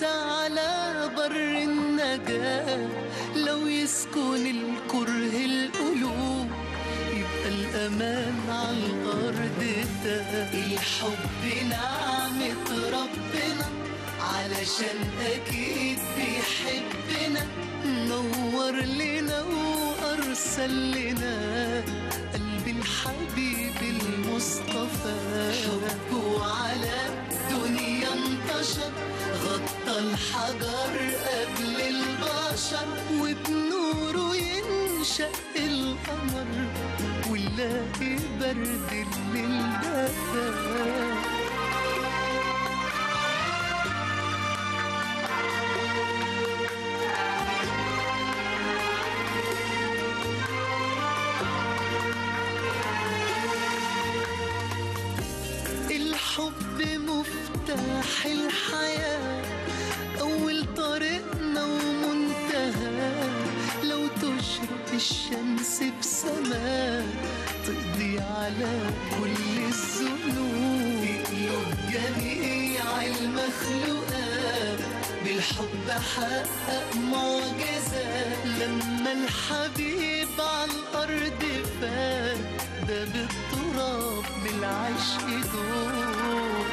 على بر النجاة لو يسكن الكره القلوب يبقى الأمان على الأرض ده الحب نعمة ربنا علشان أكيد بيحبنا نور لنا وأرسل لنا قلب الحبيب المصطفى حبه على الدنيا انتشر غطى الحجر قبل البشر وبنوره ينشأ القمر ونلاقي برد الليل دفا الحب مفتاح الحياة أول طريقنا ومنتهى لو تشرق الشمس بسماء تقضي على كل الذنوب تقلب جميع المخلوقات بالحب حقق معجزة لما الحبيب على الأرض فات ده بالتراب بالعشق دور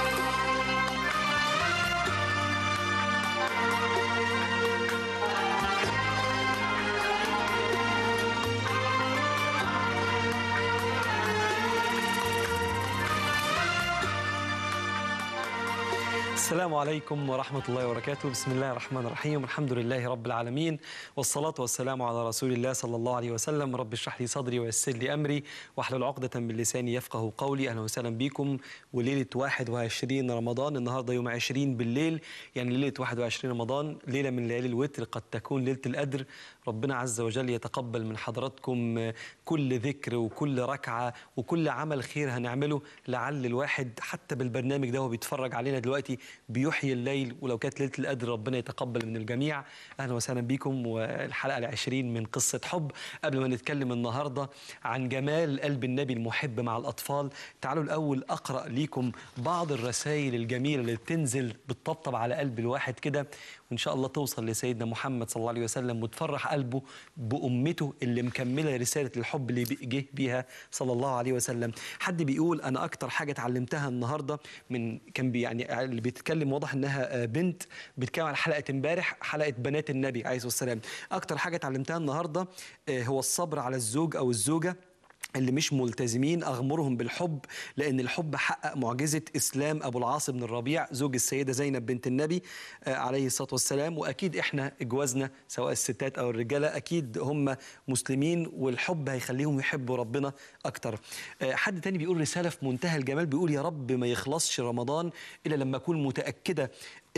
السلام عليكم ورحمة الله وبركاته بسم الله الرحمن الرحيم الحمد لله رب العالمين والصلاة والسلام على رسول الله صلى الله عليه وسلم رب اشرح لي صدري ويسر لي أمري واحلل عقدة من لساني يفقه قولي أهلا وسهلا بكم وليلة 21 رمضان النهاردة يوم 20 بالليل يعني ليلة 21 رمضان ليلة من ليالي الوتر قد تكون ليلة القدر ربنا عز وجل يتقبل من حضراتكم كل ذكر وكل ركعة وكل عمل خير هنعمله لعل الواحد حتى بالبرنامج ده وهو بيتفرج علينا دلوقتي بيحيي الليل ولو كانت ليله القدر ربنا يتقبل من الجميع اهلا وسهلا بكم والحلقه العشرين من قصه حب قبل ما نتكلم النهارده عن جمال قلب النبي المحب مع الاطفال تعالوا الاول اقرا ليكم بعض الرسائل الجميله اللي بتنزل بتطبطب على قلب الواحد كده وان شاء الله توصل لسيدنا محمد صلى الله عليه وسلم وتفرح قلبه بامته اللي مكمله رساله الحب اللي جه بيها صلى الله عليه وسلم حد بيقول انا اكتر حاجه اتعلمتها النهارده من كان بي يعني اللي بيتكلم واضح انها بنت بتتكلم على حلقه امبارح حلقه بنات النبي عليه الصلاه والسلام اكتر حاجه اتعلمتها النهارده هو الصبر على الزوج او الزوجه اللي مش ملتزمين اغمرهم بالحب لان الحب حقق معجزه اسلام ابو العاص بن الربيع زوج السيده زينب بنت النبي عليه الصلاه والسلام واكيد احنا اجوازنا سواء الستات او الرجاله اكيد هم مسلمين والحب هيخليهم يحبوا ربنا اكتر حد تاني بيقول رساله في منتهى الجمال بيقول يا رب ما يخلصش رمضان الا لما اكون متاكده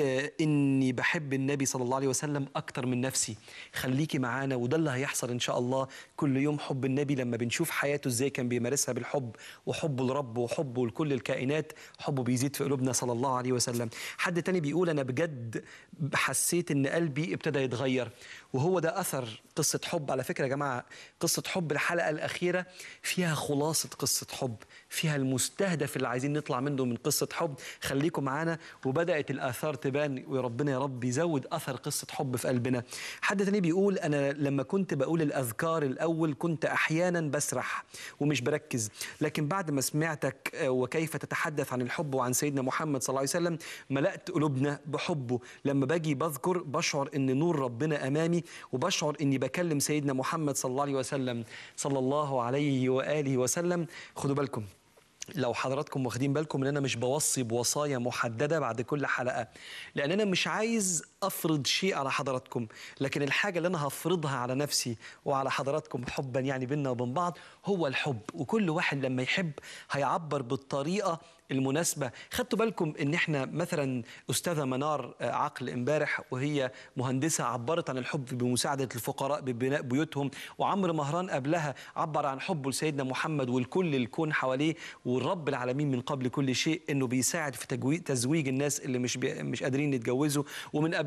اني بحب النبي صلى الله عليه وسلم اكتر من نفسي خليكي معانا وده اللي هيحصل ان شاء الله كل يوم حب النبي لما بنشوف حياته ازاي كان بيمارسها بالحب وحبه لربه وحبه لكل الكائنات حبه بيزيد في قلوبنا صلى الله عليه وسلم حد تاني بيقول انا بجد حسيت ان قلبي ابتدى يتغير وهو ده اثر قصه حب على فكره يا جماعه قصه حب الحلقه الاخيره فيها خلاصه قصه حب فيها المستهدف اللي عايزين نطلع منه من قصه حب خليكم معانا وبدات الاثار تبان وربنا يا رب يزود اثر قصه حب في قلبنا حد تاني بيقول انا لما كنت بقول الاذكار الاول كنت احيانا بسرح ومش بركز لكن بعد ما سمعتك وكيف تتحدث عن الحب وعن سيدنا محمد صلى الله عليه وسلم ملأت قلوبنا بحبه لما باجي بذكر بشعر ان نور ربنا امامي وبشعر اني بكلم سيدنا محمد صلى الله عليه وسلم صلى الله عليه واله وسلم خدوا بالكم لو حضراتكم واخدين بالكم ان انا مش بوصي بوصايا محدده بعد كل حلقه لان انا مش عايز افرض شيء على حضراتكم لكن الحاجه اللي انا هفرضها على نفسي وعلى حضراتكم حبا يعني بينا وبين بعض هو الحب وكل واحد لما يحب هيعبر بالطريقه المناسبة خدتوا بالكم ان احنا مثلا استاذة منار عقل امبارح وهي مهندسة عبرت عن الحب بمساعدة الفقراء ببناء بيوتهم وعمرو مهران قبلها عبر عن حبه لسيدنا محمد والكل الكون حواليه والرب العالمين من قبل كل شيء انه بيساعد في تزويج الناس اللي مش بي مش قادرين يتجوزوا ومن قبلها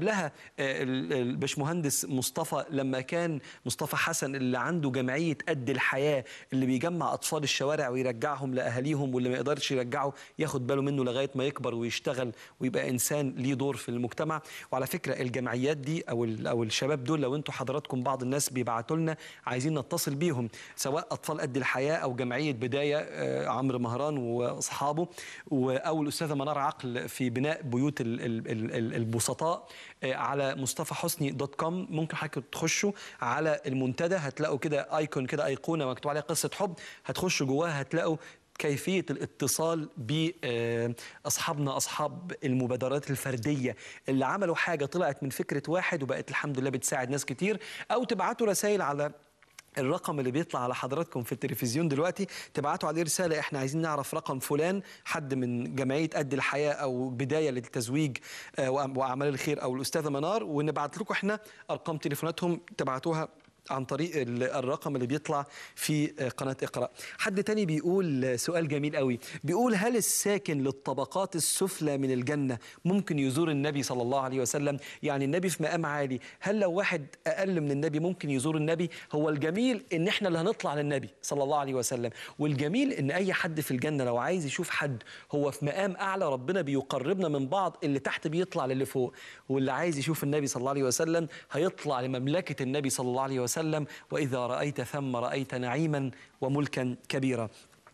وقبلها آه، ال- الباشمهندس مصطفى لما كان مصطفى حسن اللي عنده جمعيه قد الحياه اللي بيجمع اطفال الشوارع ويرجعهم لاهاليهم واللي ما يقدرش يرجعه ياخد باله منه لغايه ما يكبر ويشتغل ويبقى انسان ليه دور في المجتمع وعلى فكره الجمعيات دي او ال- او الشباب دول لو انتوا حضراتكم بعض الناس بيبعتوا لنا عايزين نتصل بيهم سواء اطفال قد الحياه او جمعيه بدايه آه، عمرو مهران واصحابه و- او الاستاذه منار عقل في بناء بيوت ال- ال- ال- ال- البسطاء آه، على مصطفى حسني دوت كوم ممكن حضرتك تخشوا على المنتدى هتلاقوا كده ايكون كده ايقونه مكتوب عليها قصه حب هتخشوا جواها هتلاقوا كيفية الاتصال بأصحابنا أصحاب المبادرات الفردية اللي عملوا حاجة طلعت من فكرة واحد وبقت الحمد لله بتساعد ناس كتير أو تبعتوا رسائل على الرقم اللي بيطلع على حضراتكم في التلفزيون دلوقتي تبعتوا عليه رسالة احنا عايزين نعرف رقم فلان حد من جمعية قد الحياة أو بداية للتزويج آه، وأع- وأعمال الخير أو الأستاذة منار ونبعت لكم احنا أرقام تليفوناتهم تبعتوها عن طريق ال- الرقم اللي بيطلع في آه، قناة اقرأ حد تاني بيقول آه، سؤال جميل قوي بيقول هل الساكن للطبقات السفلى من الجنة ممكن يزور النبي صلى الله عليه وسلم يعني النبي في مقام عالي هل لو واحد أقل من النبي ممكن يزور النبي هو الجميل إن إحنا اللي هنطلع للنبي صلى الله عليه وسلم والجميل إن أي حد في الجنة لو عايز يشوف حد هو في مقام أعلى ربنا بيقربنا من بعض اللي تحت بيطلع للي فوق واللي عايز يشوف النبي صلى الله عليه وسلم هيطلع لمملكة النبي صلى الله عليه وسلم وإذا رأيت ثم رأيت نعيما وملكا كبيرا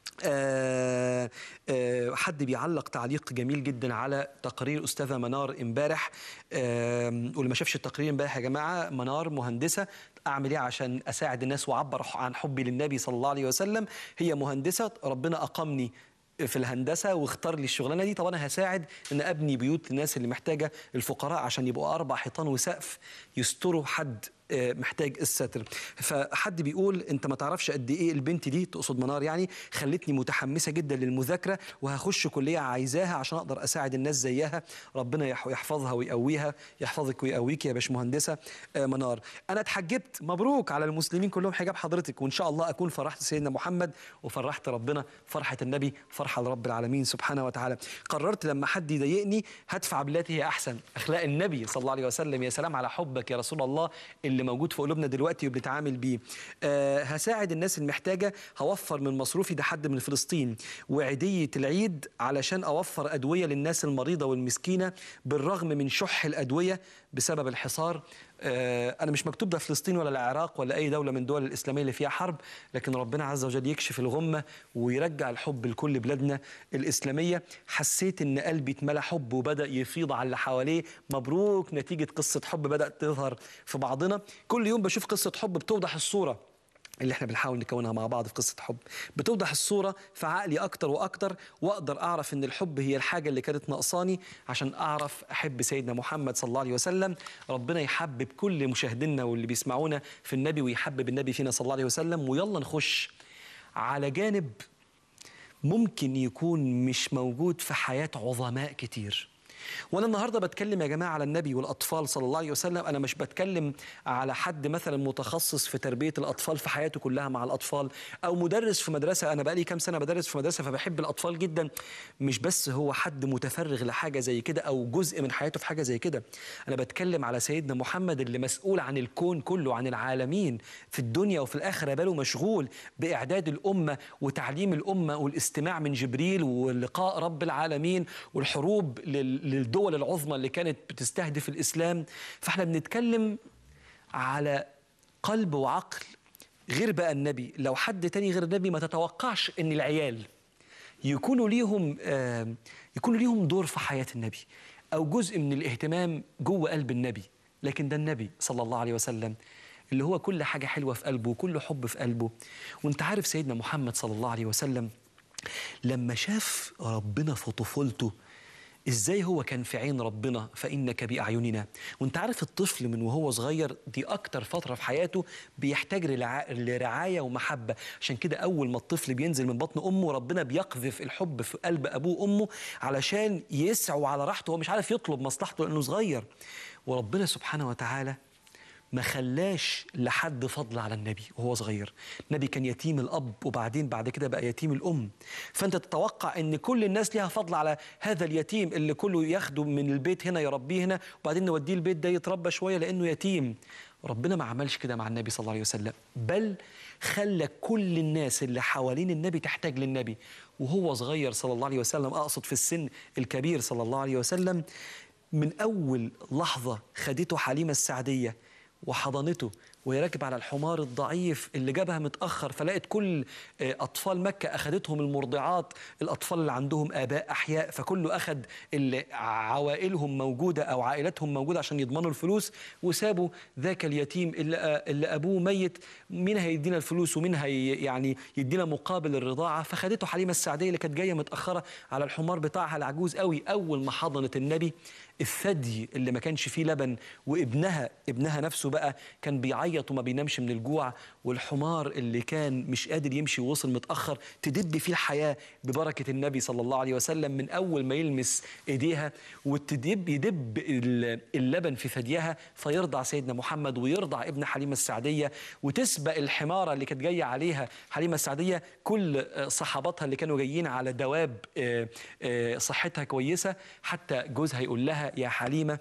آه آه حد بيعلق تعليق جميل جدا على تقرير استاذه منار امبارح آه واللي ما شافش التقرير امبارح يا جماعه منار مهندسه اعمل ايه عشان اساعد الناس واعبر عن حبي للنبي صلى الله عليه وسلم هي مهندسه ربنا اقامني في الهندسه واختار لي الشغلانه دي طب انا هساعد ان ابني بيوت للناس اللي محتاجه الفقراء عشان يبقوا اربع حيطان وسقف يستروا حد آه، محتاج الستر فحد بيقول انت ما تعرفش قد ايه البنت دي تقصد منار يعني خلتني متحمسه جدا للمذاكره وهخش كليه عايزاها عشان اقدر اساعد الناس زيها ربنا يح- يحفظها ويقويها يحفظك ويقويك يا باشمهندسه آه، منار انا اتحجبت مبروك على المسلمين كلهم حجاب حضرتك وان شاء الله اكون فرحت سيدنا محمد وفرحت ربنا فرحه النبي فرحه لرب العالمين سبحانه وتعالى قررت لما حد يضايقني هدفع بالتي هي احسن اخلاق النبي صلى الله عليه وسلم يا سلام على حبك يا رسول الله اللي موجود في قلوبنا دلوقتي وبنتعامل بيه أه هساعد الناس المحتاجه هوفر من مصروفي ده حد من فلسطين وعيديه العيد علشان اوفر ادويه للناس المريضه والمسكينه بالرغم من شح الادويه بسبب الحصار آه، انا مش مكتوب ده فلسطين ولا العراق ولا اي دوله من الدول الاسلاميه اللي فيها حرب لكن ربنا عز وجل يكشف الغمه ويرجع الحب لكل بلادنا الاسلاميه حسيت ان قلبي اتملى حب وبدا يفيض على اللي حواليه مبروك نتيجه قصه حب بدات تظهر في بعضنا كل يوم بشوف قصه حب بتوضح الصوره اللي احنا بنحاول نكونها مع بعض في قصه حب بتوضح الصوره في عقلي اكتر واكتر واقدر اعرف ان الحب هي الحاجه اللي كانت ناقصاني عشان اعرف احب سيدنا محمد صلى الله عليه وسلم ربنا يحبب كل مشاهدينا واللي بيسمعونا في النبي ويحبب النبي فينا صلى الله عليه وسلم ويلا نخش على جانب ممكن يكون مش موجود في حياه عظماء كتير وانا النهارده بتكلم يا جماعه على النبي والاطفال صلى الله عليه وسلم انا مش بتكلم على حد مثلا متخصص في تربيه الاطفال في حياته كلها مع الاطفال او مدرس في مدرسه انا بقالي كام سنه بدرس في مدرسه فبحب الاطفال جدا مش بس هو حد متفرغ لحاجه زي كده او جزء من حياته في حاجه زي كده انا بتكلم على سيدنا محمد اللي مسؤول عن الكون كله عن العالمين في الدنيا وفي الاخره باله مشغول باعداد الامه وتعليم الامه والاستماع من جبريل ولقاء رب العالمين والحروب لل- للدول العظمى اللي كانت بتستهدف الاسلام فاحنا بنتكلم على قلب وعقل غير بقى النبي لو حد تاني غير النبي ما تتوقعش ان العيال يكونوا ليهم آه يكونوا ليهم دور في حياة النبي أو جزء من الاهتمام جوه قلب النبي لكن ده النبي صلى الله عليه وسلم اللي هو كل حاجة حلوة في قلبه وكل حب في قلبه وانت عارف سيدنا محمد صلى الله عليه وسلم لما شاف ربنا في طفولته ازاي هو كان في عين ربنا فانك باعيننا وانت عارف الطفل من وهو صغير دي اكتر فتره في حياته بيحتاج لرعا- لرعايه ومحبه عشان كده اول ما الطفل بينزل من بطن امه ربنا بيقذف الحب في قلب ابوه وامه علشان يسعوا على راحته هو مش عارف يطلب مصلحته لانه صغير وربنا سبحانه وتعالى ما خلاش لحد فضل على النبي وهو صغير النبي كان يتيم الأب وبعدين بعد كده بقى يتيم الأم فأنت تتوقع أن كل الناس ليها فضل على هذا اليتيم اللي كله ياخده من البيت هنا يربيه هنا وبعدين نوديه البيت ده يتربى شوية لأنه يتيم ربنا ما عملش كده مع النبي صلى الله عليه وسلم بل خلى كل الناس اللي حوالين النبي تحتاج للنبي وهو صغير صلى الله عليه وسلم أقصد في السن الكبير صلى الله عليه وسلم من أول لحظة خدته حليمة السعدية وحضنته وهي راكبة على الحمار الضعيف اللي جابها متأخر فلقت كل آه، أطفال مكة أخذتهم المرضعات الأطفال اللي عندهم آباء أحياء فكله أخذ اللي عوائلهم موجودة أو عائلتهم موجودة عشان يضمنوا الفلوس وسابوا ذاك اليتيم اللي, آه، اللي أبوه ميت مين هيدينا الفلوس ومين هي يعني يدينا مقابل الرضاعة فخدته حليمة السعدية اللي كانت جاية متأخرة على الحمار بتاعها العجوز قوي أول ما حضنت النبي الثدي اللي ما كانش فيه لبن وابنها ابنها نفسه بقى كان بيعيط وما بينامش من الجوع والحمار اللي كان مش قادر يمشي ووصل متأخر تدب فيه الحياة ببركة النبي صلى الله عليه وسلم من أول ما يلمس إيديها وتدب يدب ال- اللبن في ثديها فيرضع سيدنا محمد ويرضع ابن حليمة السعدية وتسبق الحمارة اللي كانت جاية عليها حليمة السعدية كل آه، صحاباتها اللي كانوا جايين على دواب آه، آه، صحتها كويسة حتى جوزها يقول لها يا حليمة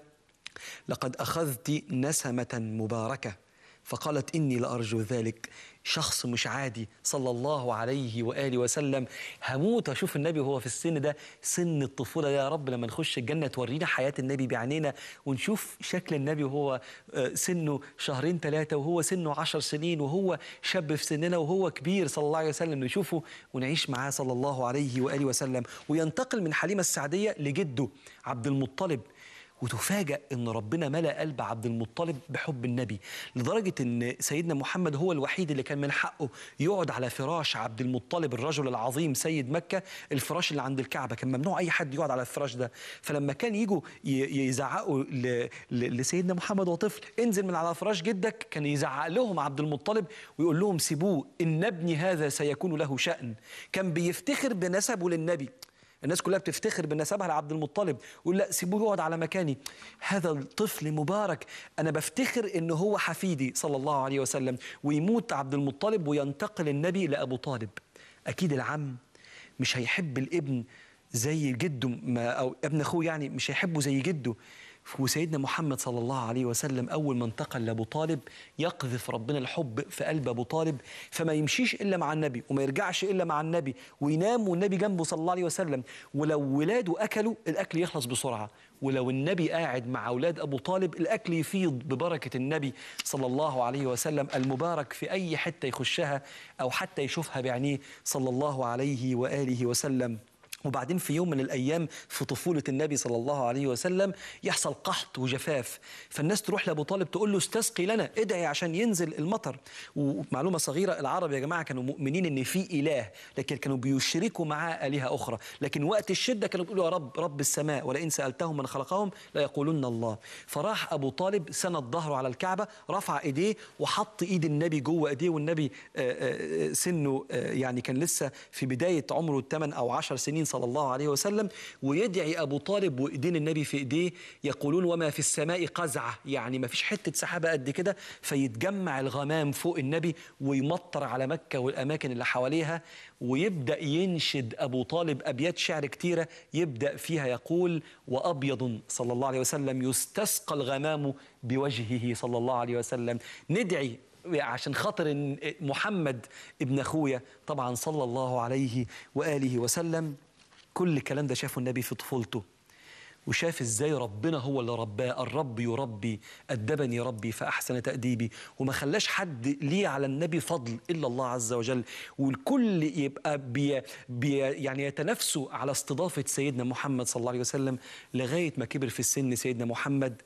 لقد أخذت نسمة مباركة فقالت إني لأرجو ذلك شخص مش عادي صلى الله عليه وآله وسلم هموت أشوف النبي وهو في السن ده سن الطفولة يا رب لما نخش الجنة تورينا حياة النبي بعينينا ونشوف شكل النبي وهو آه، سنه شهرين ثلاثة وهو سنه عشر سنين وهو شاب في سننا وهو كبير صلى الله عليه وسلم نشوفه ونعيش معاه صلى الله عليه وآله وسلم وينتقل من حليمة السعدية لجده عبد المطلب وتفاجأ ان ربنا ملأ قلب عبد المطلب بحب النبي لدرجة ان سيدنا محمد هو الوحيد اللي كان من حقه يقعد على فراش عبد المطلب الرجل العظيم سيد مكة الفراش اللي عند الكعبة كان ممنوع اي حد يقعد على الفراش ده فلما كان يجوا ي- يزعقوا ل- ل- لسيدنا محمد وطفل انزل من على فراش جدك كان يزعق لهم عبد المطلب ويقول لهم سيبوه ان ابني هذا سيكون له شأن كان بيفتخر بنسبه للنبي الناس كلها بتفتخر بنسبها لعبد المطلب يقول لا سيبوه يقعد على مكاني هذا الطفل مبارك انا بفتخر ان هو حفيدي صلى الله عليه وسلم ويموت عبد المطلب وينتقل النبي لابو طالب اكيد العم مش هيحب الابن زي جده ما او ابن اخوه يعني مش هيحبه زي جده وسيدنا محمد صلى الله عليه وسلم اول ما انتقل لابو طالب يقذف ربنا الحب في قلب ابو طالب فما يمشيش الا مع النبي وما يرجعش الا مع النبي وينام والنبي جنبه صلى الله عليه وسلم ولو ولاده اكلوا الاكل يخلص بسرعه ولو النبي قاعد مع اولاد ابو طالب الاكل يفيض ببركه النبي صلى الله عليه وسلم المبارك في اي حته يخشها او حتى يشوفها بعينيه صلى الله عليه واله وسلم وبعدين في يوم من الايام في طفوله النبي صلى الله عليه وسلم يحصل قحط وجفاف فالناس تروح لابو طالب تقول له استسقي لنا ادعي عشان ينزل المطر ومعلومه صغيره العرب يا جماعه كانوا مؤمنين ان في اله لكن كانوا بيشركوا معاه الهه اخرى لكن وقت الشده كانوا بيقولوا يا رب رب السماء ولئن سالتهم من خلقهم لا يقولون الله فراح ابو طالب سند ظهره على الكعبه رفع ايديه وحط ايد النبي جوه ايديه والنبي آه، آه، سنه آه، يعني كان لسه في بدايه عمره الثمان او عشر سنين صلى الله عليه وسلم ويدعي ابو طالب وايدين النبي في ايديه يقولون وما في السماء قزعه يعني ما فيش حته سحابه قد كده فيتجمع الغمام فوق النبي ويمطر على مكه والاماكن اللي حواليها ويبدا ينشد ابو طالب ابيات شعر كتيره يبدا فيها يقول وابيض صلى الله عليه وسلم يستسقى الغمام بوجهه صلى الله عليه وسلم ندعي عشان خاطر إن محمد ابن اخويا طبعا صلى الله عليه واله وسلم كل الكلام ده شافه النبي في طفولته وشاف ازاي ربنا هو اللي رباه الرب يربي ادبني ربي فاحسن تاديبي وما خلاش حد ليه على النبي فضل الا الله عز وجل والكل يبقى بي بي يعني يتنافسوا على استضافه سيدنا محمد صلى الله عليه وسلم لغايه ما كبر في السن سيدنا محمد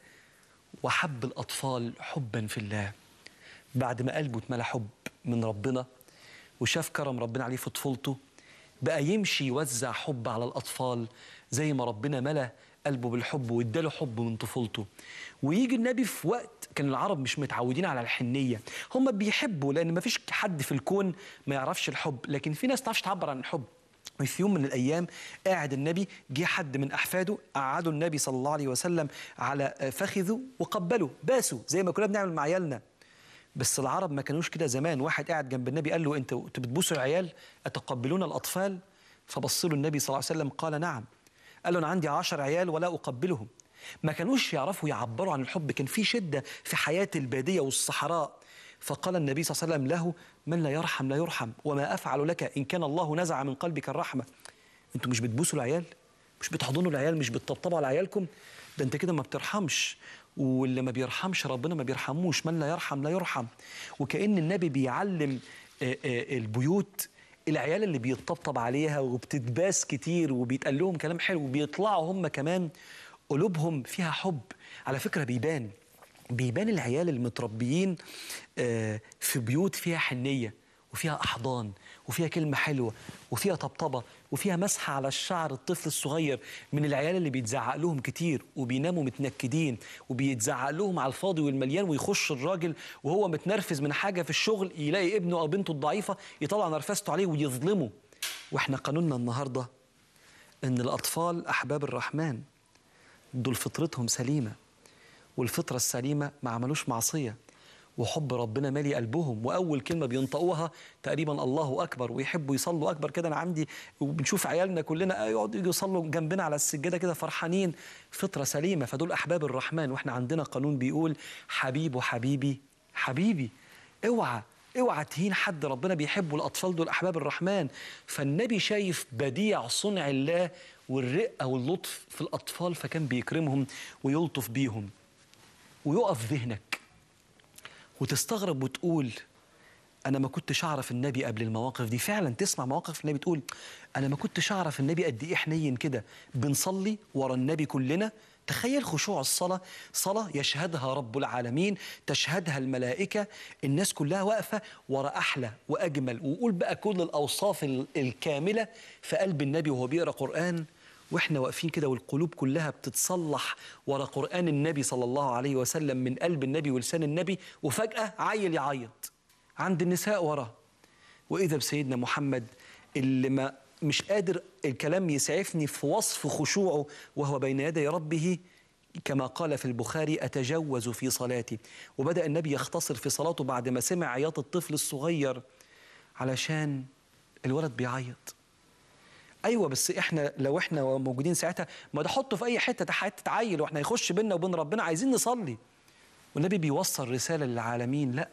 وحب الاطفال حبا في الله بعد ما قلبه اتملى حب من ربنا وشاف كرم ربنا عليه في طفولته بقى يمشي يوزع حب على الأطفال زي ما ربنا ملى قلبه بالحب واداله حب من طفولته ويجي النبي في وقت كان العرب مش متعودين على الحنية هم بيحبوا لأن ما فيش حد في الكون ما يعرفش الحب لكن في ناس تعرفش تعبر عن الحب وفي يوم من الايام قاعد النبي جه حد من احفاده قعدوا النبي صلى الله عليه وسلم على فخذه وقبله باسوا زي ما كنا بنعمل مع عيالنا بس العرب ما كانوش كده زمان واحد قاعد جنب النبي قال له انتوا انتوا بتبوسوا العيال اتقبلون الاطفال فبص له النبي صلى الله عليه وسلم قال نعم قال له انا عندي عشر عيال ولا اقبلهم ما كانوش يعرفوا يعبروا عن الحب كان في شده في حياه الباديه والصحراء فقال النبي صلى الله عليه وسلم له من لا يرحم لا يرحم وما افعل لك ان كان الله نزع من قلبك الرحمه انتوا مش بتبوسوا العيال مش بتحضنوا العيال مش بتطبطبوا على عيالكم ده انت كده ما بترحمش واللي ما بيرحمش ربنا ما بيرحموش من لا يرحم لا يرحم وكأن النبي بيعلم آه، آه، البيوت العيال اللي بيتطبطب عليها وبتتباس كتير وبيتقال لهم كلام حلو وبيطلعوا هم كمان قلوبهم فيها حب على فكرة بيبان بيبان العيال المتربيين آه، في بيوت فيها حنية وفيها أحضان وفيها كلمة حلوة وفيها طبطبة وفيها مسحة على الشعر الطفل الصغير من العيال اللي بيتزعق لهم كتير وبيناموا متنكدين وبيتزعق لهم على الفاضي والمليان ويخش الراجل وهو متنرفز من حاجة في الشغل يلاقي ابنه أو بنته الضعيفة يطلع نرفزته عليه ويظلمه واحنا قانوننا النهاردة إن الأطفال أحباب الرحمن دول فطرتهم سليمة والفطرة السليمة ما عملوش معصية وحب ربنا مالي قلبهم واول كلمه بينطقوها تقريبا الله اكبر ويحبوا يصلوا اكبر كده انا عندي وبنشوف عيالنا كلنا يقعدوا يجوا يصلوا جنبنا على السجاده كده فرحانين فطره سليمه فدول احباب الرحمن واحنا عندنا قانون بيقول حبيب وحبيبي حبيبي اوعى اوعى تهين حد ربنا بيحبه الاطفال دول احباب الرحمن فالنبي شايف بديع صنع الله والرقه واللطف في الاطفال فكان بيكرمهم ويلطف بيهم ويقف ذهنك وتستغرب وتقول انا ما كنتش اعرف النبي قبل المواقف دي فعلا تسمع مواقف النبي تقول انا ما كنتش اعرف النبي قد ايه حنين كده بنصلي ورا النبي كلنا تخيل خشوع الصلاة صلاة يشهدها رب العالمين تشهدها الملائكة الناس كلها واقفة ورا أحلى وأجمل وقول بقى كل الأوصاف ال- الكاملة في قلب النبي وهو بيقرأ قرآن واحنا واقفين كده والقلوب كلها بتتصلح ورا قرآن النبي صلى الله عليه وسلم من قلب النبي ولسان النبي وفجأة عيل يعيط عند النساء وراه وإذا بسيدنا محمد اللي ما مش قادر الكلام يسعفني في وصف خشوعه وهو بين يدي ربه كما قال في البخاري أتجوز في صلاتي وبدأ النبي يختصر في صلاته بعد ما سمع عياط الطفل الصغير علشان الولد بيعيط ايوه بس احنا لو احنا موجودين ساعتها ما ده حطه في اي حته ده حته عيل واحنا يخش بينا وبين ربنا عايزين نصلي والنبي بيوصل رساله للعالمين لا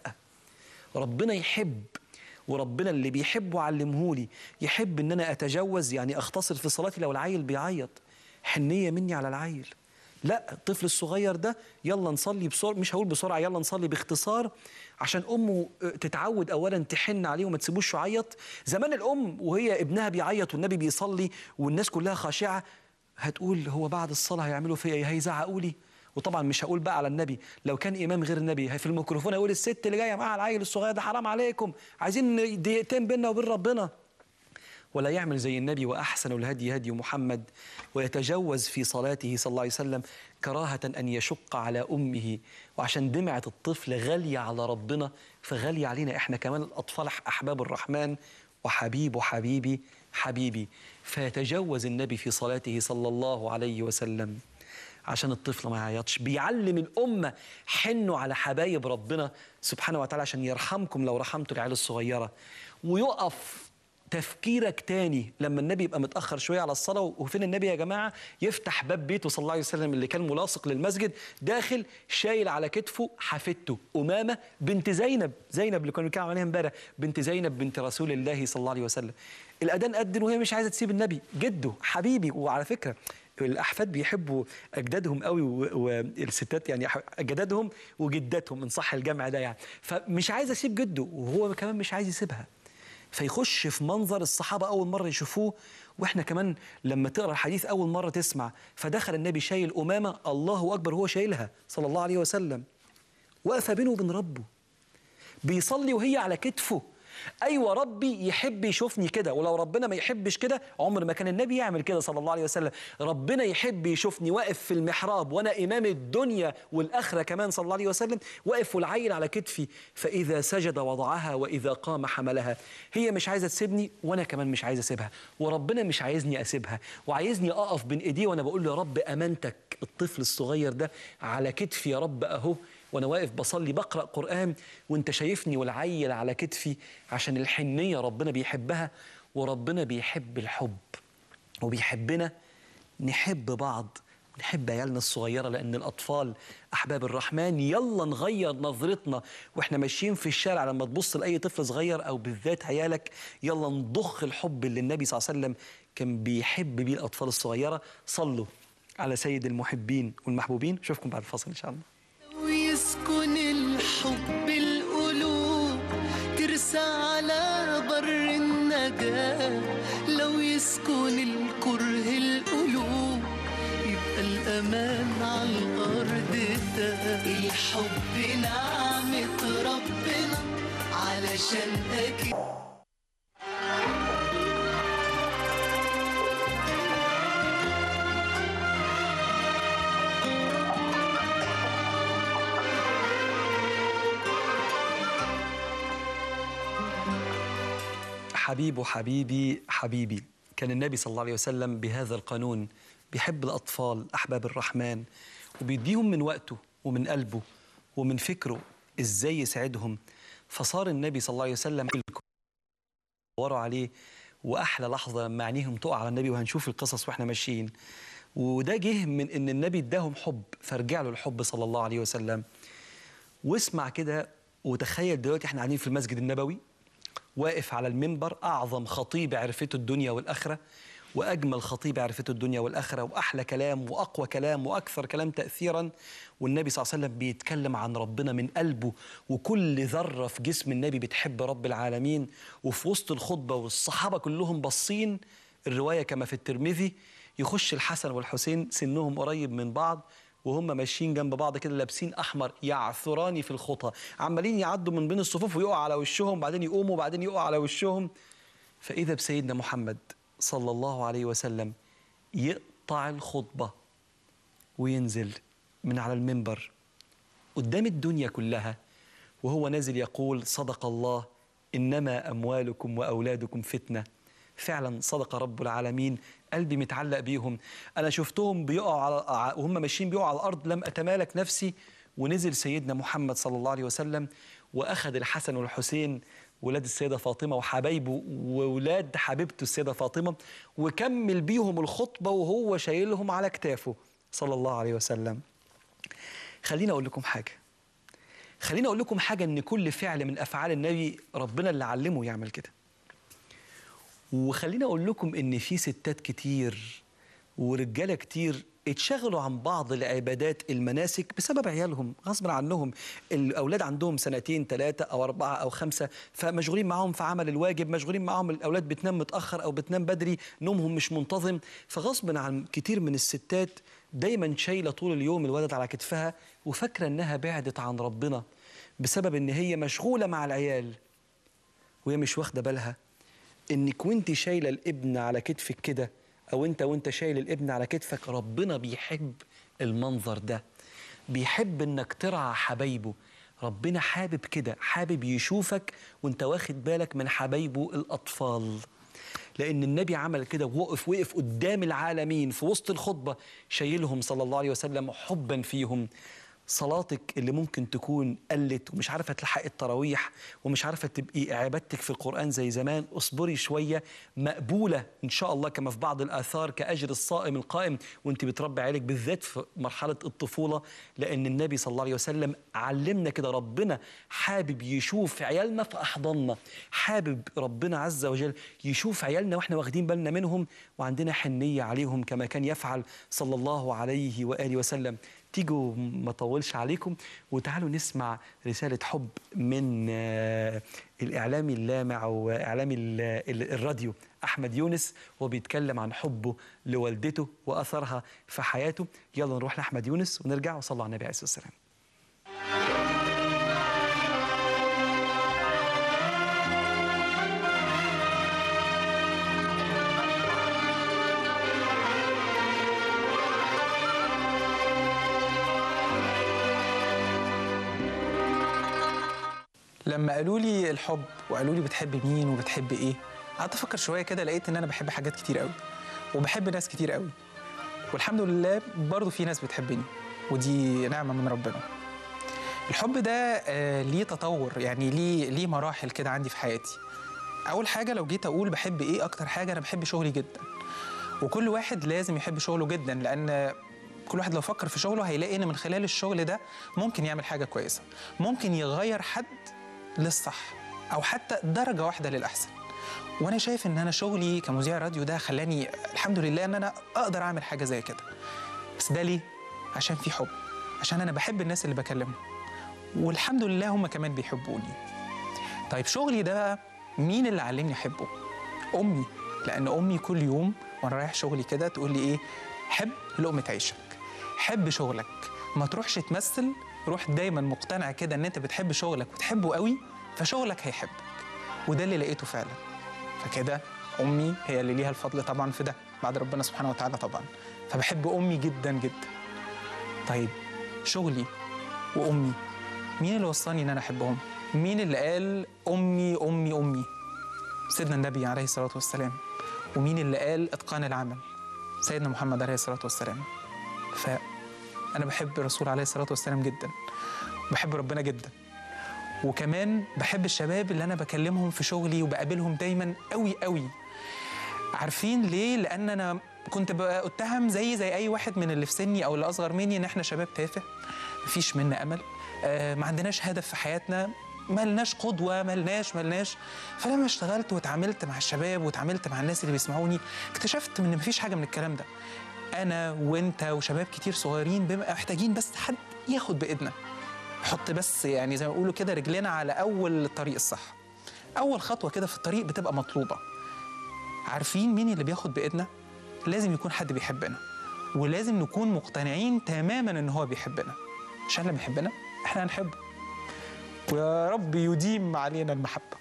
ربنا يحب وربنا اللي بيحبه علمهولي يحب ان انا اتجوز يعني اختصر في صلاتي لو العيل بيعيط حنيه مني على العيل لا الطفل الصغير ده يلا نصلي بسرعه مش هقول بسرعه يلا نصلي باختصار عشان امه تتعود اولا تحن عليه وما تسيبوش يعيط زمان الام وهي ابنها بيعيط والنبي بيصلي والناس كلها خاشعه هتقول هو بعد الصلاه هيعملوا فيا ايه هيزعقوا لي وطبعا مش هقول بقى على النبي لو كان امام غير النبي هي في الميكروفون هيقول الست اللي جايه معاها العيل الصغير ده حرام عليكم عايزين دقيقتين بينا وبين ربنا ولا يعمل زي النبي واحسن الهدي هدي محمد ويتجوز في صلاته صلى الله عليه وسلم كراهه ان يشق على امه وعشان دمعه الطفل غاليه على ربنا فغاليه علينا احنا كمان الاطفال احباب الرحمن وحبيب حبيبي حبيبي فيتجوز النبي في صلاته صلى الله عليه وسلم عشان الطفل ما يعيطش بيعلم الأمة حنوا على حبايب ربنا سبحانه وتعالى عشان يرحمكم لو رحمتوا العيال الصغيرة ويقف تفكيرك تاني لما النبي يبقى متأخر شوية على الصلاة وفين النبي يا جماعة يفتح باب بيته صلى الله عليه وسلم اللي كان ملاصق للمسجد داخل شايل على كتفه حفيدته أمامة بنت زينب زينب اللي كنا بنتكلم عليها امبارح بنت زينب بنت رسول الله صلى الله عليه وسلم الأذان أذن وهي مش عايزة تسيب النبي جده حبيبي وعلى فكرة الاحفاد بيحبوا اجدادهم قوي والستات يعني اجدادهم وجداتهم ان صح الجمع ده يعني فمش عايز اسيب جده وهو كمان مش عايز يسيبها فيخش في منظر الصحابه اول مره يشوفوه واحنا كمان لما تقرا الحديث اول مره تسمع فدخل النبي شايل امامه الله اكبر هو شايلها صلى الله عليه وسلم واقفه بينه وبين ربه بيصلي وهي على كتفه ايوه ربي يحب يشوفني كده ولو ربنا ما يحبش كده عمر ما كان النبي يعمل كده صلى الله عليه وسلم ربنا يحب يشوفني واقف في المحراب وانا امام الدنيا والاخره كمان صلى الله عليه وسلم واقف والعين على كتفي فاذا سجد وضعها واذا قام حملها هي مش عايزه تسيبني وانا كمان مش عايز اسيبها وربنا مش عايزني اسيبها وعايزني اقف بين ايديه وانا بقول له يا رب امانتك الطفل الصغير ده على كتفي يا رب اهو وانا واقف بصلي بقرا قران وانت شايفني والعيل على كتفي عشان الحنيه ربنا بيحبها وربنا بيحب الحب وبيحبنا نحب بعض نحب عيالنا الصغيره لان الاطفال احباب الرحمن يلا نغير نظرتنا واحنا ماشيين في الشارع لما تبص لاي طفل صغير او بالذات عيالك يلا نضخ الحب اللي النبي صلى الله عليه وسلم كان بيحب بيه الاطفال الصغيره صلوا على سيد المحبين والمحبوبين اشوفكم بعد الفاصل ان شاء الله ويسكن الحب القلوب ترسى على بر النجاة لو يسكن الكره القلوب يبقى الأمان على الأرض ده الحب نعمة ربنا علشان أكيد حبيب حبيبي حبيبي كان النبي صلى الله عليه وسلم بهذا القانون بيحب الأطفال أحباب الرحمن وبيديهم من وقته ومن قلبه ومن فكره إزاي يسعدهم فصار النبي صلى الله عليه وسلم دوروا عليه وأحلى لحظة لما عينيهم تقع على النبي وهنشوف القصص وإحنا ماشيين وده جه من إن النبي اداهم حب فرجع له الحب صلى الله عليه وسلم واسمع كده وتخيل دلوقتي احنا قاعدين في المسجد النبوي واقف على المنبر أعظم خطيب عرفته الدنيا والآخرة وأجمل خطيب عرفته الدنيا والآخرة وأحلى كلام وأقوى كلام وأكثر كلام تأثيرا والنبي صلى الله عليه وسلم بيتكلم عن ربنا من قلبه وكل ذرة في جسم النبي بتحب رب العالمين وفي وسط الخطبة والصحابة كلهم باصين الرواية كما في الترمذي يخش الحسن والحسين سنهم قريب من بعض وهم ماشيين جنب بعض كده لابسين احمر يعثران في الخطى عمالين يعدوا من بين الصفوف ويقعوا على وشهم بعدين يقوموا بعدين يقعوا على وشهم فاذا بسيدنا محمد صلى الله عليه وسلم يقطع الخطبه وينزل من على المنبر قدام الدنيا كلها وهو نازل يقول صدق الله انما اموالكم واولادكم فتنه فعلا صدق رب العالمين قلبي متعلق بيهم انا شفتهم بيقعوا على وهم ماشيين بيقعوا على الارض لم اتمالك نفسي ونزل سيدنا محمد صلى الله عليه وسلم واخذ الحسن والحسين ولاد السيده فاطمه وحبايبه وولاد حبيبته السيده فاطمه وكمل بيهم الخطبه وهو شايلهم على كتافه صلى الله عليه وسلم خليني اقول لكم حاجه خليني اقول لكم حاجه ان كل فعل من افعال النبي ربنا اللي علمه يعمل كده وخليني اقول لكم ان في ستات كتير ورجاله كتير اتشغلوا عن بعض العبادات المناسك بسبب عيالهم غصب عنهم الاولاد عندهم سنتين ثلاثه او اربعه او خمسه فمشغولين معاهم في عمل الواجب مشغولين معاهم الاولاد بتنام متاخر او بتنام بدري نومهم مش منتظم فغصب عن كتير من الستات دايما شايله طول اليوم الولد على كتفها وفاكره انها بعدت عن ربنا بسبب ان هي مشغوله مع العيال وهي مش واخده بالها انك وانت شايله الابن على كتفك كده او انت وانت شايل الابن على كتفك ربنا بيحب المنظر ده بيحب انك ترعى حبايبه ربنا حابب كده حابب يشوفك وانت واخد بالك من حبايبه الاطفال لان النبي عمل كده ووقف وقف قدام العالمين في وسط الخطبه شايلهم صلى الله عليه وسلم حبا فيهم صلاتك اللي ممكن تكون قلت ومش عارفه تلحقي التراويح ومش عارفه تبقي عبادتك في القران زي زمان اصبري شويه مقبوله ان شاء الله كما في بعض الاثار كاجر الصائم القائم وانت بتربي عيالك بالذات في مرحله الطفوله لان النبي صلى الله عليه وسلم علمنا كده ربنا حابب يشوف عيالنا في احضاننا حابب ربنا عز وجل يشوف عيالنا واحنا واخدين بالنا منهم وعندنا حنيه عليهم كما كان يفعل صلى الله عليه واله وسلم تيجوا ما اطولش عليكم وتعالوا نسمع رساله حب من آه، الاعلامي اللامع واعلامي ال- ال- الراديو احمد يونس وهو بيتكلم عن حبه لوالدته واثرها في حياته يلا نروح لاحمد يونس ونرجع وصلوا على النبي عليه الصلاه والسلام لما قالوا لي الحب وقالوا لي بتحب مين وبتحب ايه قعدت افكر شويه كده لقيت ان انا بحب حاجات كتير قوي وبحب ناس كتير قوي والحمد لله برضو في ناس بتحبني ودي نعمه من ربنا الحب ده آه، ليه تطور يعني ليه ليه مراحل كده عندي في حياتي اول حاجه لو جيت اقول بحب ايه اكتر حاجه انا بحب شغلي جدا وكل واحد لازم يحب شغله جدا لان كل واحد لو فكر في شغله هيلاقي ان من خلال الشغل ده ممكن يعمل حاجه كويسه ممكن يغير حد للصح او حتى درجه واحده للاحسن وانا شايف ان انا شغلي كمذيع راديو ده خلاني الحمد لله ان انا اقدر اعمل حاجه زي كده بس ده ليه عشان في حب عشان انا بحب الناس اللي بكلمهم والحمد لله هم كمان بيحبوني طيب شغلي ده بقى مين اللي علمني احبه امي لان امي كل يوم وانا رايح شغلي كده تقول لي ايه حب لقمه عيشك حب شغلك ما تروحش تمثل روح دايما مقتنع كده ان انت بتحب شغلك وتحبه قوي فشغلك هيحبك وده اللي لقيته فعلا فكده امي هي اللي ليها الفضل طبعا في ده بعد ربنا سبحانه وتعالى طبعا فبحب امي جدا جدا طيب شغلي وامي مين اللي وصاني ان انا احبهم مين اللي قال امي امي امي سيدنا النبي عليه الصلاه والسلام ومين اللي قال اتقان العمل سيدنا محمد عليه الصلاه والسلام فانا بحب الرسول عليه الصلاه والسلام جدا بحب ربنا جدا وكمان بحب الشباب اللي انا بكلمهم في شغلي وبقابلهم دايما قوي قوي عارفين ليه لان انا كنت بتهم زي زي اي واحد من اللي في سني او اللي اصغر مني ان احنا شباب تافه مفيش منا امل آه ما عندناش هدف في حياتنا ملناش قدوة ملناش ملناش فلما اشتغلت واتعاملت مع الشباب واتعاملت مع الناس اللي بيسمعوني اكتشفت ان مفيش حاجة من الكلام ده انا وانت وشباب كتير صغيرين بنبقى محتاجين بس حد ياخد بايدنا نحط بس يعني زي ما بيقولوا كده رجلنا على اول الطريق الصح اول خطوه كده في الطريق بتبقى مطلوبه عارفين مين اللي بياخد بايدنا لازم يكون حد بيحبنا ولازم نكون مقتنعين تماما ان هو بيحبنا عشان لما يحبنا احنا هنحبه ويا رب يديم علينا المحبه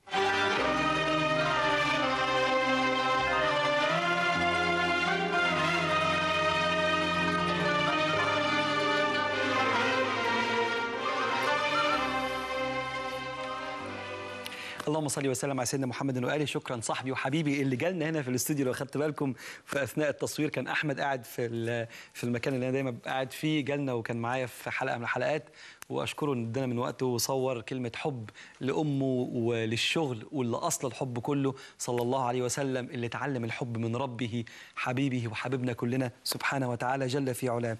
اللهم صل وسلم على سيدنا محمد واله شكرا صاحبي وحبيبي اللي جالنا هنا في الاستوديو لو خدت بالكم في اثناء التصوير كان احمد قاعد في ال- في المكان اللي انا دايما ببقى قاعد فيه جالنا وكان معايا في حلقه من الحلقات واشكره ان ادانا من وقته وصور كلمه حب لامه وللشغل واللي اصل الحب كله صلى الله عليه وسلم اللي اتعلم الحب من ربه حبيبه وحبيبنا كلنا سبحانه وتعالى جل في علاه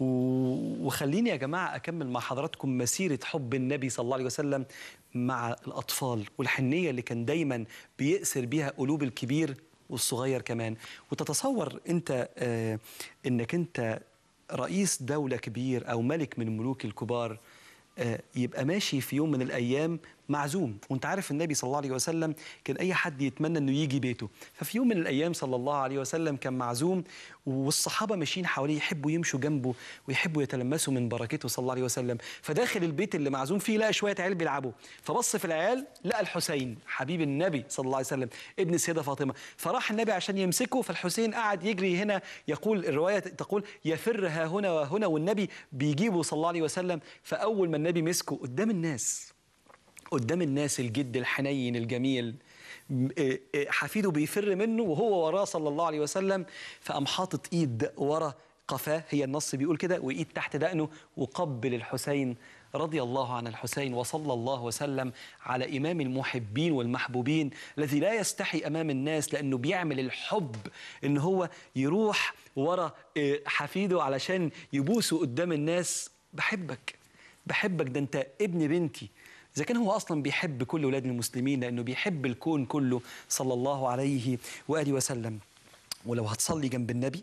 و- وخليني يا جماعه اكمل مع حضراتكم مسيره حب النبي صلى الله عليه وسلم مع الأطفال والحنية اللي كان دايما بيأسر بيها قلوب الكبير والصغير كمان وتتصور أنت آه أنك أنت رئيس دولة كبير أو ملك من الملوك الكبار آه يبقى ماشي في يوم من الأيام معزوم وانت عارف النبي صلى الله عليه وسلم كان اي حد يتمنى انه يجي بيته ففي يوم من الايام صلى الله عليه وسلم كان معزوم والصحابه ماشيين حواليه يحبوا يمشوا جنبه ويحبوا يتلمسوا من بركته صلى الله عليه وسلم فداخل البيت اللي معزوم فيه لقى شويه عيال بيلعبوا فبص في العيال لقى الحسين حبيب النبي صلى الله عليه وسلم ابن السيده فاطمه فراح النبي عشان يمسكه فالحسين قعد يجري هنا يقول الروايه تقول يفر ها هنا وهنا والنبي بيجيبه صلى الله عليه وسلم فاول ما النبي مسكه قدام الناس قدام الناس الجد الحنين الجميل م- إيه إيه حفيده بيفر منه وهو وراه صلى الله عليه وسلم فقام حاطط ايد ورا قفاه هي النص بيقول كده وايد تحت دقنه وقبل الحسين رضي الله عن الحسين وصلى الله وسلم على امام المحبين والمحبوبين الذي لا يستحي امام الناس لانه بيعمل الحب ان هو يروح ورا إيه، حفيده علشان يبوسه قدام الناس بحبك بحبك ده انت ابن بنتي اذا كان هو اصلا بيحب كل اولاد المسلمين لانه بيحب الكون كله صلى الله عليه واله وسلم ولو هتصلي جنب النبي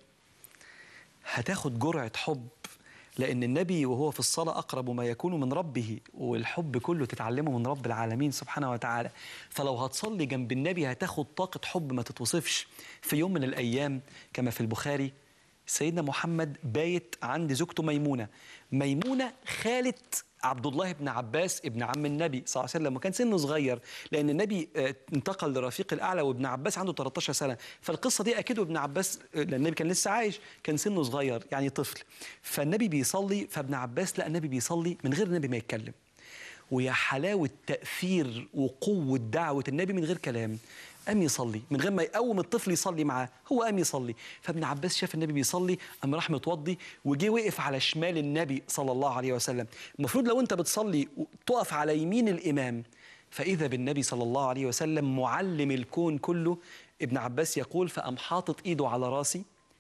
هتاخد جرعه حب لان النبي وهو في الصلاه اقرب ما يكون من ربه والحب كله تتعلمه من رب العالمين سبحانه وتعالى فلو هتصلي جنب النبي هتاخد طاقه حب ما تتوصفش في يوم من الايام كما في البخاري سيدنا محمد بايت عند زوجته ميمونه ميمونه خاله عبد الله بن عباس ابن عم النبي صلى الله عليه وسلم وكان سنه صغير لان النبي آه، انتقل لرفيق الاعلى وابن عباس عنده 13 سنه فالقصه دي اكيد ابن عباس آه، لان النبي كان لسه عايش كان سنه صغير يعني طفل فالنبي بيصلي فابن عباس لقى النبي بيصلي من غير النبي ما يتكلم ويا حلاوة تأثير وقوة دعوة النبي من غير كلام قام يصلي من غير ما يقوم الطفل يصلي معاه هو قام يصلي فابن عباس شاف النبي بيصلي قام راح متوضي وجه وقف على شمال النبي صلى الله عليه وسلم المفروض لو انت بتصلي تقف على يمين الامام فاذا بالنبي صلى الله عليه وسلم معلم الكون كله ابن عباس يقول فقام حاطط ايده على راسي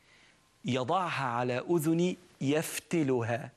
يضعها على اذني يفتلها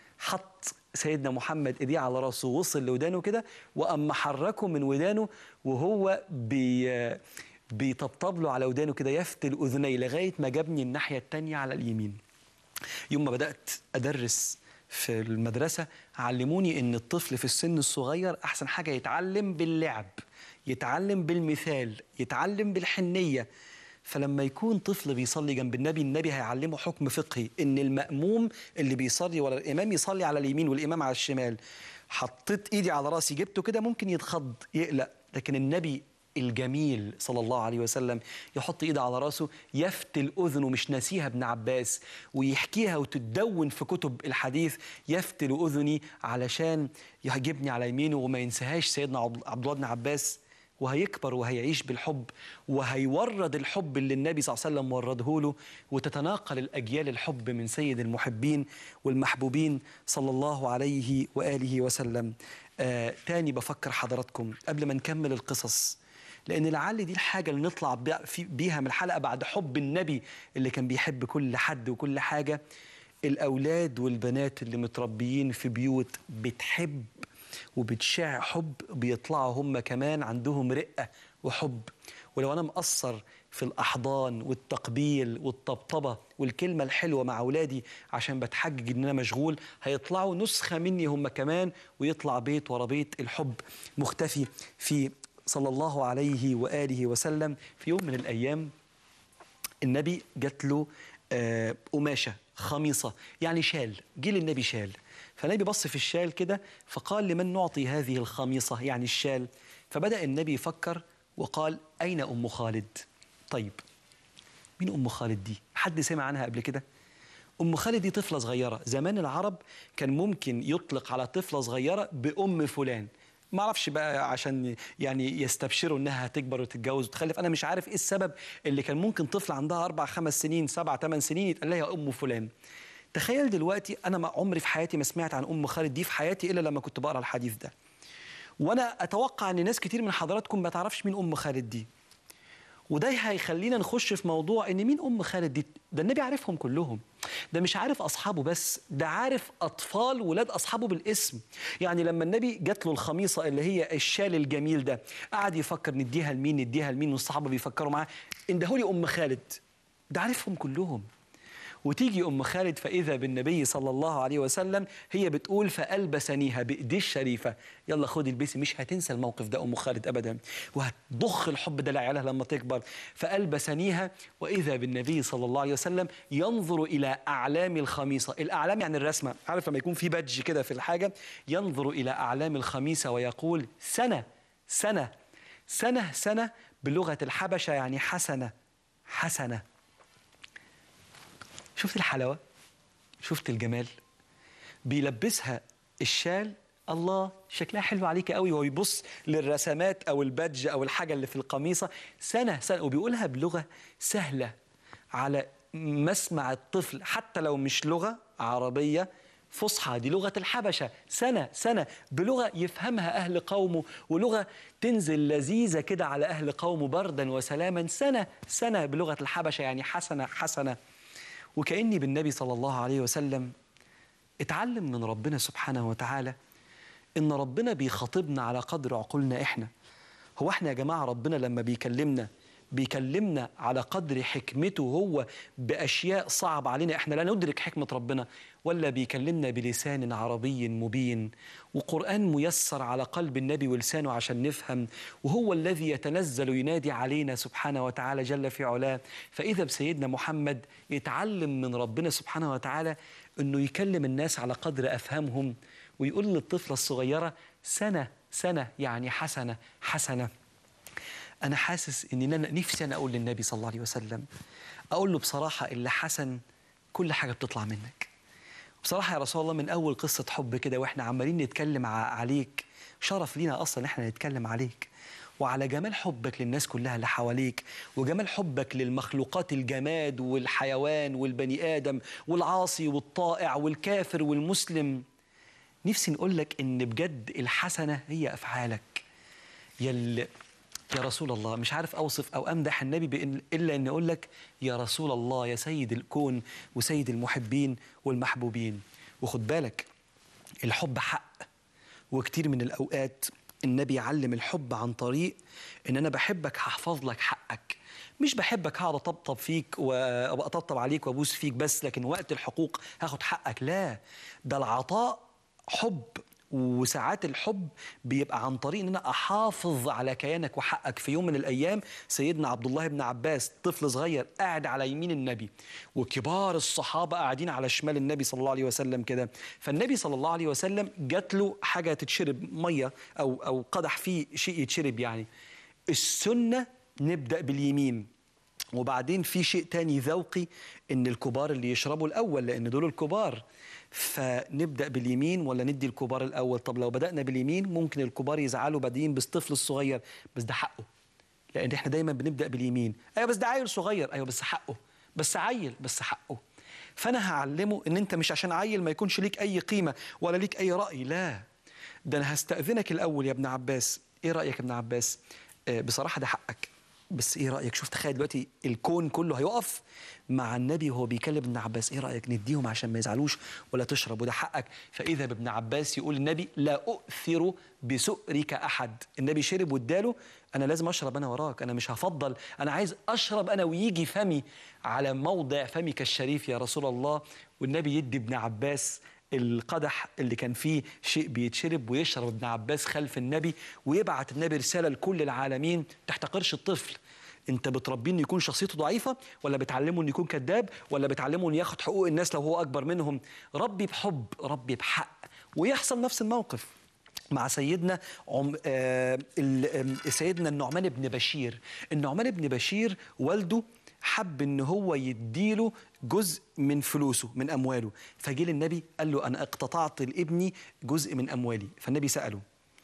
حط سيدنا محمد ايديه على راسه وصل لودانه كده وقام محركه من ودانه وهو بي بيطبطب له على ودانه كده يفتل اذنيه لغايه ما جابني الناحيه الثانيه على اليمين يوم ما بدات ادرس في المدرسه علموني ان الطفل في السن الصغير احسن حاجه يتعلم باللعب يتعلم بالمثال يتعلم بالحنيه فلما يكون طفل بيصلي جنب النبي النبي هيعلمه حكم فقهي ان المأموم اللي بيصلي ولا الامام يصلي على اليمين والامام على الشمال حطيت ايدي على راسي جبته كده ممكن يتخض يقلق لكن النبي الجميل صلى الله عليه وسلم يحط ايده على راسه يفتل اذنه مش ناسيها ابن عباس ويحكيها وتتدون في كتب الحديث يفتل اذني علشان يجيبني على يمينه وما ينساهاش سيدنا عبد الله بن عباس وهيكبر وهيعيش بالحب وهيورد الحب اللي النبي صلى الله عليه وسلم ورده له وتتناقل الأجيال الحب من سيد المحبين والمحبوبين صلى الله عليه وآله وسلم آه تاني بفكر حضراتكم قبل ما نكمل القصص لأن لعل دي الحاجة اللي نطلع بيها من الحلقة بعد حب النبي اللي كان بيحب كل حد وكل حاجة الأولاد والبنات اللي متربيين في بيوت بتحب وبتشع حب بيطلعوا هم كمان عندهم رقة وحب ولو أنا مقصر في الأحضان والتقبيل والطبطبة والكلمة الحلوة مع أولادي عشان بتحجج إن أنا مشغول هيطلعوا نسخة مني هم كمان ويطلع بيت ورا بيت الحب مختفي في صلى الله عليه وآله وسلم في يوم من الأيام النبي جات له آه، قماشة خميصة يعني شال جه للنبي شال فالنبي بص في الشال كده فقال لمن نعطي هذه الخميصة يعني الشال فبدأ النبي يفكر وقال أين أم خالد طيب مين أم خالد دي حد سمع عنها قبل كده أم خالد دي طفلة صغيرة زمان العرب كان ممكن يطلق على طفلة صغيرة بأم فلان ما اعرفش بقى عشان يعني يستبشروا انها هتكبر وتتجوز وتخلف انا مش عارف ايه السبب اللي كان ممكن طفل عندها اربع خمس سنين سبع ثمان سنين يتقال لها يا ام فلان تخيل دلوقتي انا ما عمري في حياتي ما سمعت عن ام خالد دي في حياتي الا لما كنت بقرا الحديث ده وانا اتوقع ان ناس كتير من حضراتكم ما تعرفش مين ام خالد دي وده هيخلينا نخش في موضوع ان مين ام خالد دي ده النبي عارفهم كلهم ده مش عارف اصحابه بس ده عارف اطفال ولاد اصحابه بالاسم يعني لما النبي جات له الخميصه اللي هي الشال الجميل ده قعد يفكر نديها لمين نديها لمين والصحابه بيفكروا معاه اندهولي ام خالد ده عارفهم كلهم وتيجي ام خالد فاذا بالنبي صلى الله عليه وسلم هي بتقول فالبسنيها بايديه الشريفه يلا خدي البسي مش هتنسى الموقف ده ام خالد ابدا وهتضخ الحب ده لعيالها لما تكبر فالبسنيها واذا بالنبي صلى الله عليه وسلم ينظر الى اعلام الخميصه الاعلام يعني الرسمه عارف لما يكون في بادج كده في الحاجه ينظر الى اعلام الخميسه ويقول سنه سنه سنه سنه بلغه الحبشه يعني حسنه حسنه شفت الحلاوة شفت الجمال بيلبسها الشال الله شكلها حلو عليك قوي وهو يبص للرسمات او البادج او الحاجه اللي في القميصه سنه سنه وبيقولها بلغه سهله على مسمع الطفل حتى لو مش لغه عربيه فصحى دي لغه الحبشه سنه سنه بلغه يفهمها اهل قومه ولغه تنزل لذيذه كده على اهل قومه بردا وسلاما سنه سنه بلغه الحبشه يعني حسنه حسنه وكأني بالنبي صلى الله عليه وسلم اتعلم من ربنا سبحانه وتعالى إن ربنا بيخاطبنا على قدر عقولنا إحنا هو إحنا يا جماعة ربنا لما بيكلمنا بيكلمنا على قدر حكمته هو بأشياء صعب علينا إحنا لا ندرك حكمة ربنا ولا بيكلمنا بلسان عربي مبين وقرآن ميسر على قلب النبي ولسانه عشان نفهم وهو الذي يتنزل ينادي علينا سبحانه وتعالى جل في علاه فإذا بسيدنا محمد يتعلم من ربنا سبحانه وتعالى أنه يكلم الناس على قدر أفهمهم ويقول للطفلة الصغيرة سنة سنة يعني حسنة حسنة أنا حاسس إن أنا نفسي أنا أقول للنبي صلى الله عليه وسلم أقول له بصراحة اللي حسن كل حاجة بتطلع منك بصراحة يا رسول الله من أول قصة حب كده وإحنا عمالين نتكلم ع- عليك شرف لينا أصلا إن إحنا نتكلم عليك وعلى جمال حبك للناس كلها اللي حواليك وجمال حبك للمخلوقات الجماد والحيوان والبني آدم والعاصي والطائع والكافر والمسلم نفسي نقول لك إن بجد الحسنة هي أفعالك يل يا رسول الله مش عارف اوصف او امدح النبي بإن الا ان اقول لك يا رسول الله يا سيد الكون وسيد المحبين والمحبوبين وخد بالك الحب حق وكتير من الاوقات النبي علم الحب عن طريق ان انا بحبك هحفظ لك حقك مش بحبك هقعد اطبطب فيك وابقى اطبطب عليك وابوس فيك بس لكن وقت الحقوق هاخد حقك لا ده العطاء حب وساعات الحب بيبقى عن طريق ان انا احافظ على كيانك وحقك في يوم من الايام سيدنا عبد الله بن عباس طفل صغير قاعد على يمين النبي وكبار الصحابه قاعدين على شمال النبي صلى الله عليه وسلم كده فالنبي صلى الله عليه وسلم جات له حاجه تتشرب ميه او او قدح فيه شيء يتشرب يعني السنه نبدا باليمين وبعدين في شيء تاني ذوقي ان الكبار اللي يشربوا الاول لان دول الكبار فنبدا باليمين ولا ندي الكبار الاول طب لو بدانا باليمين ممكن الكبار يزعلوا بادئين بس الطفل الصغير بس ده حقه لان احنا دايما بنبدا باليمين ايوه بس ده عيل صغير ايوه بس حقه بس عيل بس حقه فانا هعلمه ان انت مش عشان عيل ما يكونش ليك اي قيمه ولا ليك اي راي لا ده انا هستاذنك الاول يا ابن عباس ايه رايك يا ابن عباس آه بصراحه ده حقك بس ايه رايك شوف تخيل دلوقتي الكون كله هيقف مع النبي وهو بيكلم ابن عباس ايه رايك نديهم عشان ما يزعلوش ولا تشرب وده حقك فاذا بابن عباس يقول النبي لا اؤثر بسؤرك احد النبي شرب واداله انا لازم اشرب انا وراك انا مش هفضل انا عايز اشرب انا ويجي فمي على موضع فمك الشريف يا رسول الله والنبي يدي ابن عباس القدح اللي كان فيه شيء بيتشرب ويشرب ابن عباس خلف النبي ويبعت النبي رساله لكل العالمين تحتقرش الطفل انت بتربيه انه يكون شخصيته ضعيفه ولا بتعلمه انه يكون كذاب ولا بتعلمه انه ياخد حقوق الناس لو هو اكبر منهم ربي بحب ربي بحق ويحصل نفس الموقف مع سيدنا عم آه ال- آه، سيدنا النعمان بن بشير النعمان بن بشير والده حب ان هو يديله جزء من فلوسه من امواله فجه للنبي قال له انا اقتطعت لابني جزء من اموالي فالنبي ساله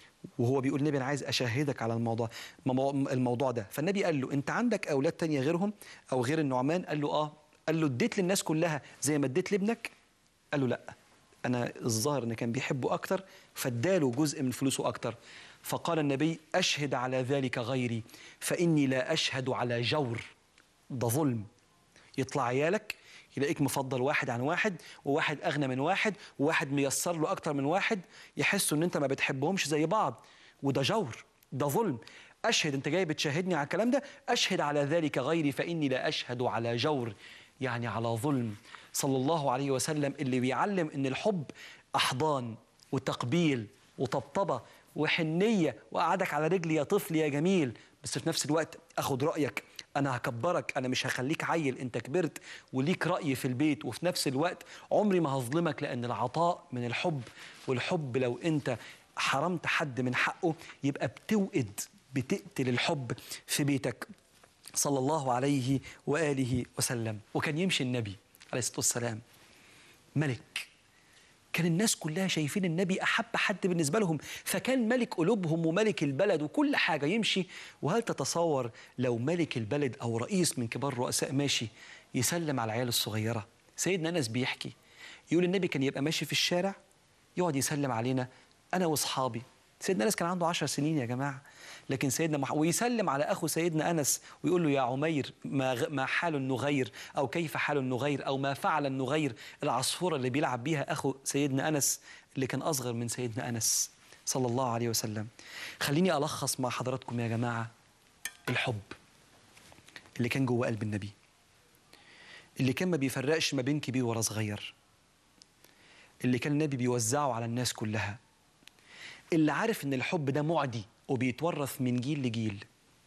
وهو بيقول النبي انا عايز اشهدك على الموضوع ممو- الموضوع ده فالنبي قال له انت عندك اولاد تانية غيرهم او غير النعمان قال له اه قال له اديت للناس كلها زي ما اديت لابنك قال له لا انا الظاهر ان كان بيحبه اكتر فاداله جزء من فلوسه اكتر فقال النبي اشهد على ذلك غيري فاني لا اشهد على جور ده ظلم يطلع عيالك يلاقيك مفضل واحد عن واحد وواحد اغنى من واحد وواحد ميسر له اكتر من واحد يحسوا ان انت ما بتحبهمش زي بعض وده جور ده ظلم اشهد انت جاي بتشاهدني على الكلام ده اشهد على ذلك غيري فاني لا اشهد على جور يعني على ظلم صلى الله عليه وسلم اللي بيعلم ان الحب احضان وتقبيل وطبطبه وحنيه وقعدك على رجلي يا طفل يا جميل بس في نفس الوقت اخد رايك انا هكبرك انا مش هخليك عيل انت كبرت وليك راي في البيت وفي نفس الوقت عمري ما هظلمك لان العطاء من الحب والحب لو انت حرمت حد من حقه يبقى بتوئد بتقتل الحب في بيتك صلى الله عليه واله وسلم وكان يمشي النبي عليه الصلاه والسلام ملك كان الناس كلها شايفين النبي احب حد بالنسبه لهم فكان ملك قلوبهم وملك البلد وكل حاجه يمشي وهل تتصور لو ملك البلد او رئيس من كبار الرؤساء ماشي يسلم على العيال الصغيره سيدنا انس بيحكي يقول النبي كان يبقى ماشي في الشارع يقعد يسلم علينا انا واصحابي سيدنا انس كان عنده عشر سنين يا جماعه لكن سيدنا مح... ويسلم على اخو سيدنا انس ويقول له يا عمير ما, غ... ما حال النغير او كيف حال النغير او ما فعل النغير العصفوره اللي بيلعب بيها اخو سيدنا انس اللي كان اصغر من سيدنا انس صلى الله عليه وسلم خليني الخص مع حضراتكم يا جماعه الحب اللي كان جوه قلب النبي اللي كان ما بيفرقش ما بين كبير ولا صغير اللي كان النبي بيوزعه على الناس كلها اللي عارف ان الحب ده معدي وبيتورث من جيل لجيل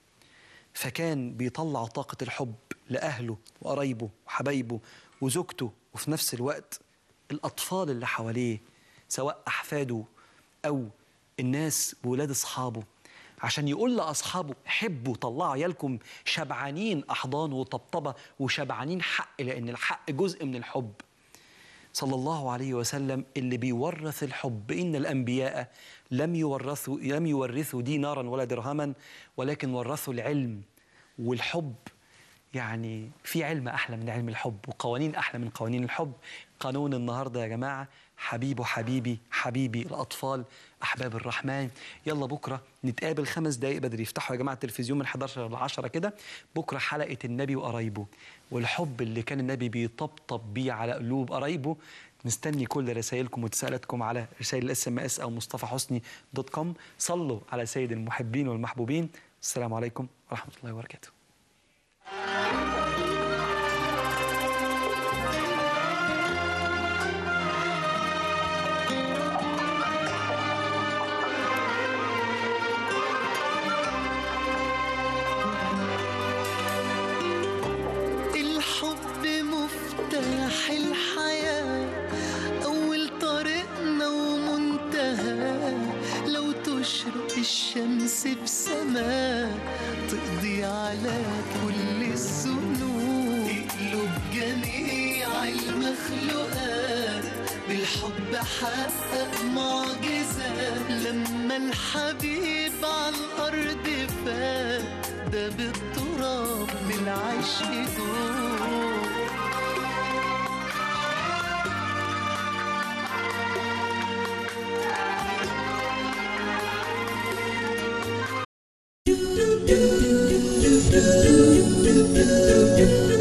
فكان بيطلع طاقة الحب لأهله وقرايبه وحبايبه وزوجته وفي نفس الوقت الأطفال اللي حواليه سواء أحفاده أو الناس بولاد أصحابه عشان يقول لأصحابه حبوا طلعوا عيالكم شبعانين أحضان وطبطبة وشبعانين حق لأن الحق جزء من الحب صلى الله عليه وسلم اللي بيورث الحب إن الأنبياء لم يورثوا لم يورثوا دينارا ولا درهما ولكن ورثوا العلم والحب يعني في علم أحلى من علم الحب وقوانين أحلى من قوانين الحب قانون النهاردة يا جماعة حبيبه حبيبي حبيبي الأطفال أحباب الرحمن يلا بكرة نتقابل خمس دقايق بدري يفتحوا يا جماعة التلفزيون من 11 ل 10 كده بكرة حلقة النبي وقرايبه والحب اللي كان النبي بيطبطب بيه على قلوب قرايبه مستني كل رسائلكم وتساؤلاتكم على رسائل الاس ام اس او مصطفى حسني دوت كوم صلوا على سيد المحبين والمحبوبين السلام عليكم ورحمه الله وبركاته الحب مفتاح الحياة أول طريقنا ومنتهى لو تشرق الشمس بسماء تقضي على كل الذنوب تقلب جميع المخلوقات بالحب حقق معجزة لما الحبيب على الأرض فات ده بالتراب بالعيش دور do do do do do do do do